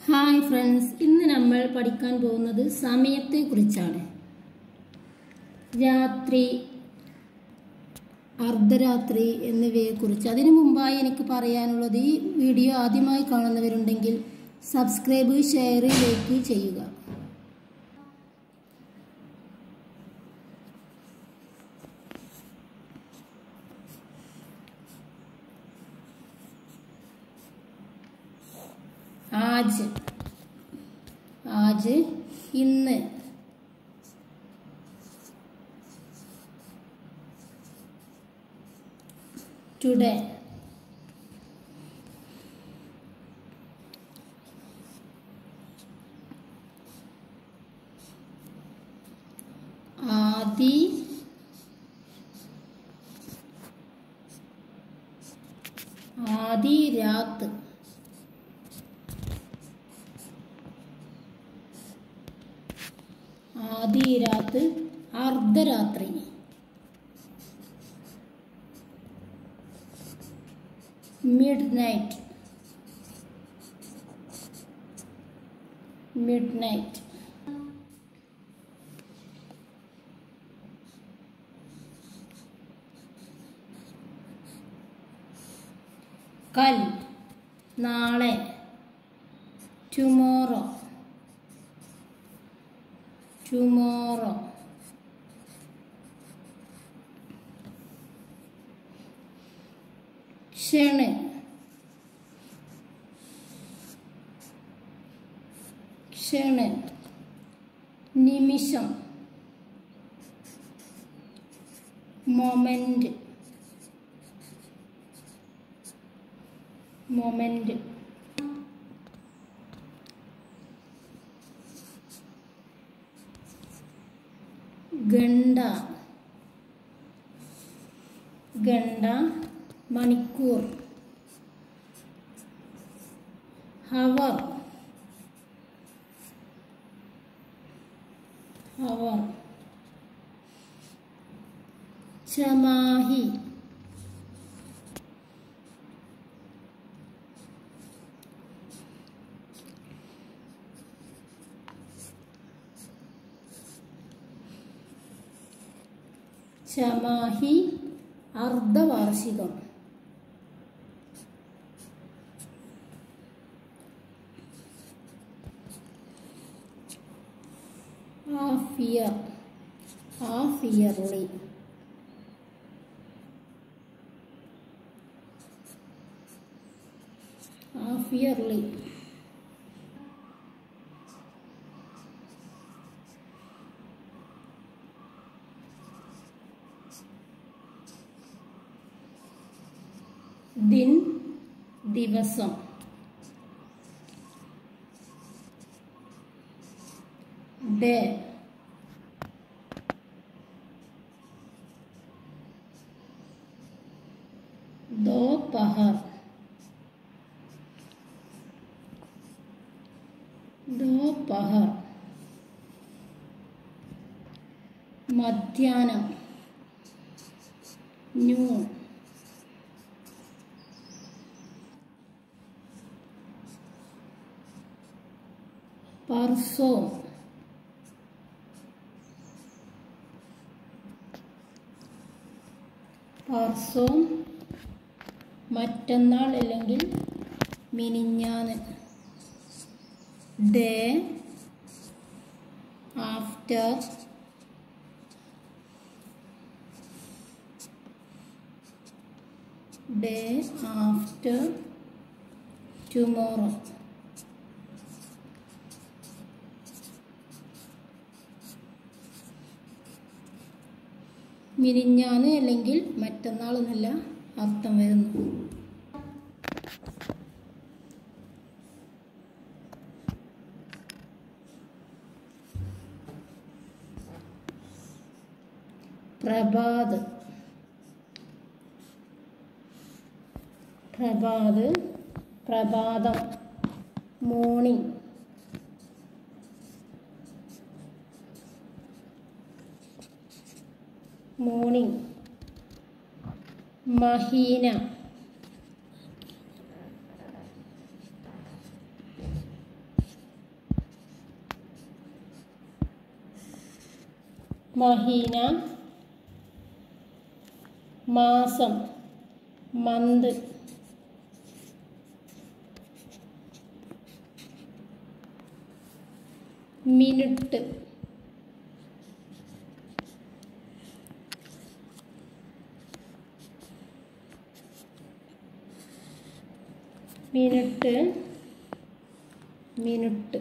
hi friends ഇന്ന് നമ്മൾ പഠിക്കാൻ പോകുന്നത് സമയത്തെ കുറിച്ചാണ് രാത്രി അർദ്ധരാത്രി എന്നിവയെ കുറിച്ച് അതിനു മുമ്പായി എനിക്ക് പറയാനുള്ളത് ഈ വീഡിയോ ആദ്യമായി കാണുന്നവരുണ്ടെങ്കിൽ സബ്സ്ക്രൈബ് ഷെയർ ലൈക്ക് ചെയ്യുക ആജ് ആജ് ഇന്ന് ടുഡേ ആദി ആദി രാത്ത് ആദി രാത്ത് അർദ്ധരാത്രി മിഡ് നൈറ്റ് മിഡ് നൈറ്റ് കൽ നാളെ ടുമോറോ ടുമോറോ ക്ഷണ് ക്ഷണ് നിമിഷം മൊമെന്റ് മൊമെന്റ് ഗണ്ട ഗണ്ട മണിക്കൂർ ഹവർ ഹവർ ചമാഹി ചമാഹി അർദ്ധവാർഷികം half year half yearly half yearly ദിൻ ദിവസം ഡേ दोपहर दोपहर മധ്യാഹ്നം ന്യൂൺ परसों परसों മറ്റന്നാൾ അല്ലെങ്കിൽ മിനിഞ്ഞാന്ന് day after day after tomorrow മിനിഞ്ഞാന്ന് അല്ലെങ്കിൽ മറ്റന്നാൾ എന്നല്ല അർത്ഥം വരുന്നു പ്രഭാത് പ്രഭാത് പ്രഭാതം മോർണിംഗ് മോർണിംഗ് മഹീന മഹീന മാസം മന്ത് മിനിറ്റ് മിനിറ്റ് മിനിറ്റ്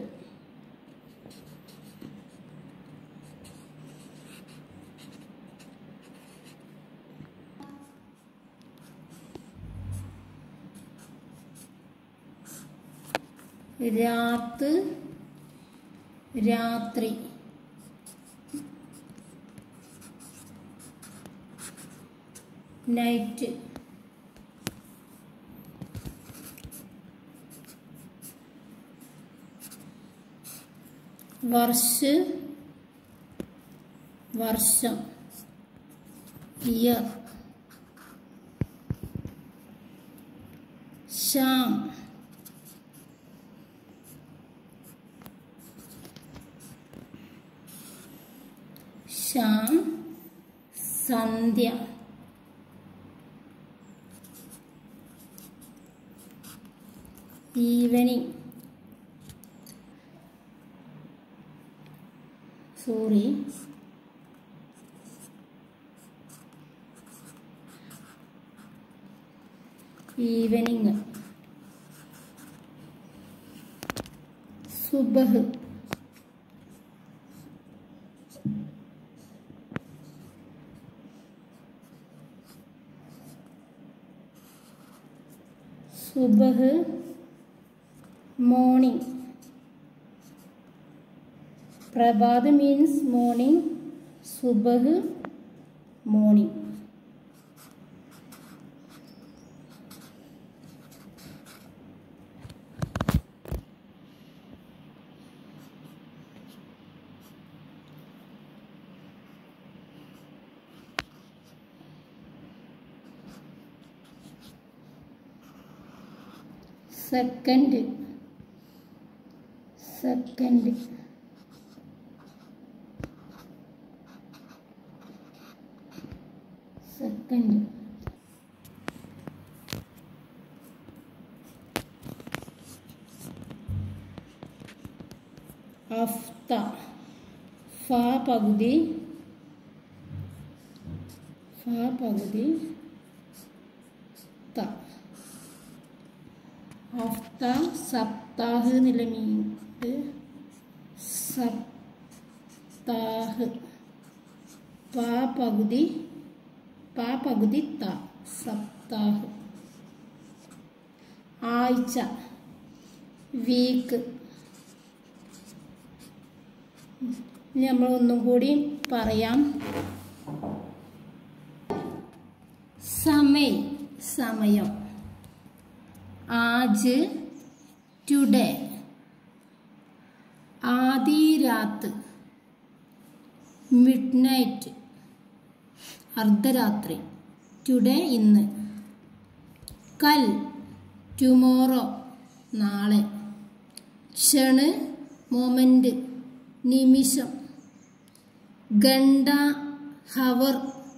രാത്ത് രാത്രി നൈറ്റ് വർഷ വർഷം ഇയർ ശ്യാം ശ്യാം സന്ധ്യ ഈവനിങ് സോറി ഈവനിങ് സുബഹ് സുബഹ് മോർണിംഗ് പ്രഭാത് മീൻസ് മോർണിംഗ് സുബഹ് മോർണിംഗ് സെക്കൻഡ് സെക്കൻഡ് സെക്കൻഡ് അഫ്ത ഫ പകുതി ഫ പകുതി ത ഹഫ്ത സപ്താഹ് എന്നുള്ള മീനുണ്ട് സപ്താഹ് പ പകുതി പ പകുതി ത സപ്താഹ് ആഴ്ച വീക്ക് ഇനി നമ്മൾ ഒന്നും കൂടി പറയാം സമയ സമയം ആജ് ടുഡേ ആദി രാത്ത് മിഡ് നൈറ്റ് അർദ്ധരാത്രി ടുഡേ ഇന്ന് കൽ ടുമോറോ നാളെ ക്ഷണ് മൊമെൻ്റ് നിമിഷം ഗണ്ട ഹവർ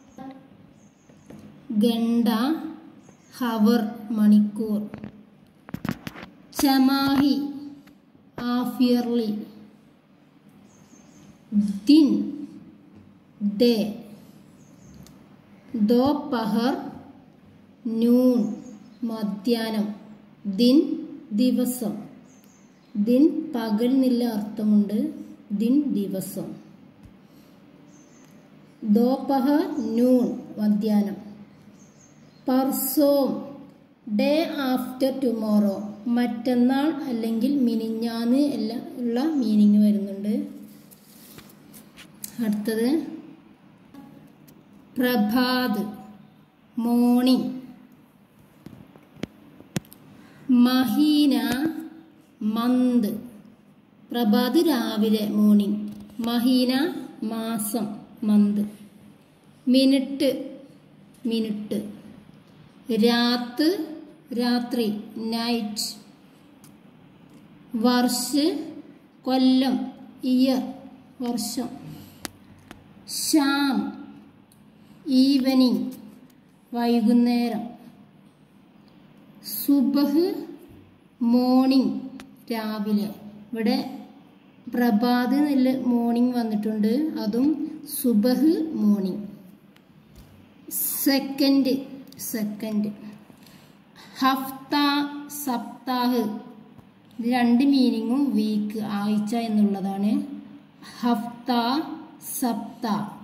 ഗണ്ട ഹവർ മണിക്കൂർ ചമാഹി ഹാഫ് ഇയർലി ദിൻ ഡേ ദോപഹർ നൂൺ മധ്യാഹ്നം ദിൻ ദിവസം ദിൻ പകൽ എന്നുള്ള അർത്ഥമുണ്ട് ദിൻ ദിവസം ദോപഹർ നൂൺ മധ്യാഹ്നം പർസോം ഡേ ആഫ്റ്റർ ടുമോറോ മറ്റന്നാൾ അല്ലെങ്കിൽ മിനിഞ്ഞാന്ന് എല്ലാം ഉള്ള മീനിങ് വരുന്നുണ്ട് അടുത്തത് പ്രഭാത് മോർണിംഗ് മഹീന മന്ത് പ്രഭാത് രാവിലെ മോർണിംഗ് മഹീന മാസം മന്ത് മിനിറ്റ് മിനിറ്റ് രാത്ത് രാത്രി നൈറ്റ് വർഷ് കൊല്ലം ഇയർ വർഷം ഷാം ഈവനിങ് വൈകുന്നേരം സുബഹ് മോർണിംഗ് രാവിലെ ഇവിടെ പ്രഭാത് എന്നുള്ള മോർണിംഗ് വന്നിട്ടുണ്ട് അതും സുബഹ് മോർണിംഗ് സെക്കൻഡ് സെക്കൻഡ് ഹഫ്ത സപ്താഹ് ഇത് രണ്ട് മീനിങ്ങും വീക്ക് ആഴ്ച എന്നുള്ളതാണ് ഹഫ്ത സപ്ത